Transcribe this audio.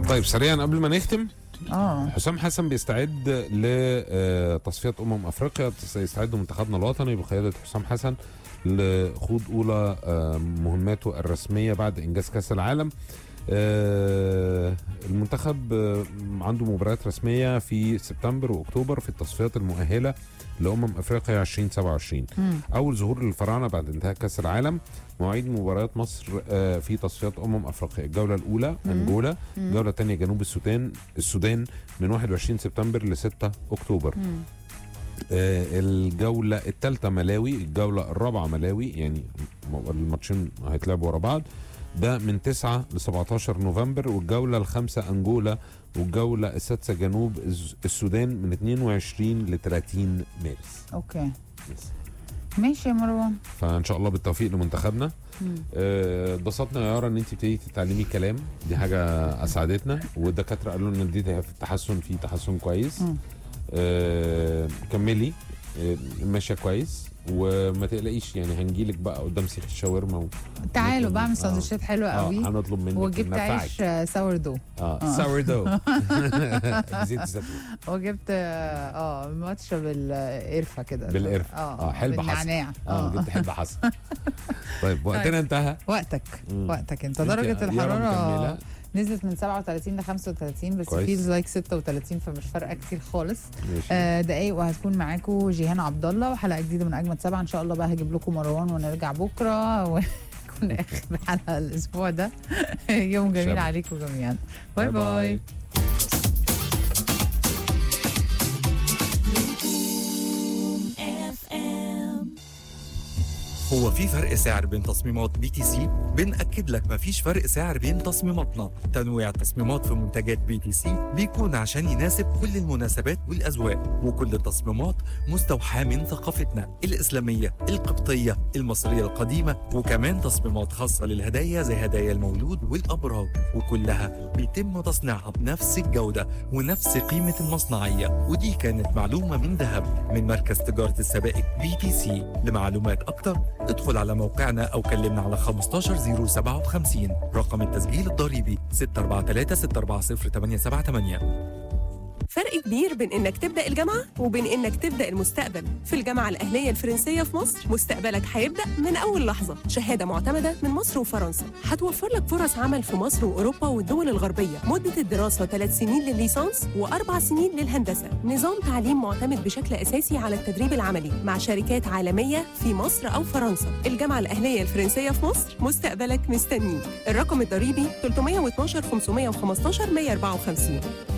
طيب سريعا قبل ما نختم اه حسام حسن بيستعد لتصفيات امم افريقيا سيستعد منتخبنا الوطني بقياده حسام حسن لخوض اولى آه، مهماته الرسميه بعد انجاز كاس العالم آه، المنتخب آه، عنده مباريات رسميه في سبتمبر واكتوبر في التصفيات المؤهله لامم افريقيا 2027 مم. اول ظهور للفراعنه بعد انتهاء كاس العالم مواعيد مباريات مصر آه، في تصفيات امم افريقيا الجوله الاولى مم. انجولا مم. الجوله الثانيه جنوب السودان السودان من 21 سبتمبر ل 6 اكتوبر مم. آه، الجوله الثالثه ملاوي الجوله الرابعه ملاوي يعني م- الماتشين هيتلعبوا ورا بعض ده من 9 ل 17 نوفمبر والجوله الخامسه انجولا والجوله السادسه جنوب الز- السودان من 22 ل 30 مارس اوكي ماشي يا مروان فان شاء الله بالتوفيق لمنتخبنا مم. آه، اتبسطنا يا يارا ان انت ابتديتي تتعلمي كلام دي حاجه اسعدتنا والدكاتره قالوا ان دي في التحسن في تحسن كويس مم. آه، كملي آه، ماشيه كويس وما تقلقيش يعني هنجيلك بقى قدام سيخ الشاورما و... تعالوا نطلب- بعمل آه. سندوتشات حلوه اه قوي هنطلب منك وجبت ننفعك. عيش آه، ساور دو اه آه. ساور دو زيت الزيتون وجبت اه ماتش بالقرفه كده بالقرفة. آه، حلبة حصى. بالنعناع اه جبت حلبة حسن طيب وقتنا انتهى وقتك مم. وقتك انت انت درجه يارا الحراره مكملة؟ نزلت من 37 ل 35 بس كويس. فيلز لايك 36 فمش فارقه كتير خالص ماشي آه دقايق وهتكون معاكم جيهان عبد الله وحلقه جديده من اجمد سبعه ان شاء الله بقى هجيب لكم مروان ونرجع بكره ونكون اخر حلقه الاسبوع ده يوم جميل شبه. عليكم جميعا باي باي هو في فرق سعر بين تصميمات بي تي سي؟ بنأكد لك مفيش فرق سعر بين تصميماتنا، تنويع التصميمات في منتجات بي تي سي بيكون عشان يناسب كل المناسبات والأذواق، وكل التصميمات مستوحاة من ثقافتنا الإسلامية، القبطية، المصرية القديمة، وكمان تصميمات خاصة للهدايا زي هدايا المولود والأبراج، وكلها بيتم تصنيعها بنفس الجودة ونفس قيمة المصنعية، ودي كانت معلومة من ذهب من مركز تجارة السبائك بي تي سي، لمعلومات أكتر ادخل على موقعنا او كلمنا على 15057 رقم التسجيل الضريبي 643 640 878 فرق كبير بين انك تبدا الجامعه وبين انك تبدا المستقبل في الجامعه الاهليه الفرنسيه في مصر مستقبلك هيبدا من اول لحظه شهاده معتمده من مصر وفرنسا هتوفر لك فرص عمل في مصر واوروبا والدول الغربيه مده الدراسه 3 سنين للليسانس واربع سنين للهندسه نظام تعليم معتمد بشكل اساسي على التدريب العملي مع شركات عالميه في مصر او فرنسا الجامعه الاهليه الفرنسيه في مصر مستقبلك مستنيك الرقم الضريبي 312 515 154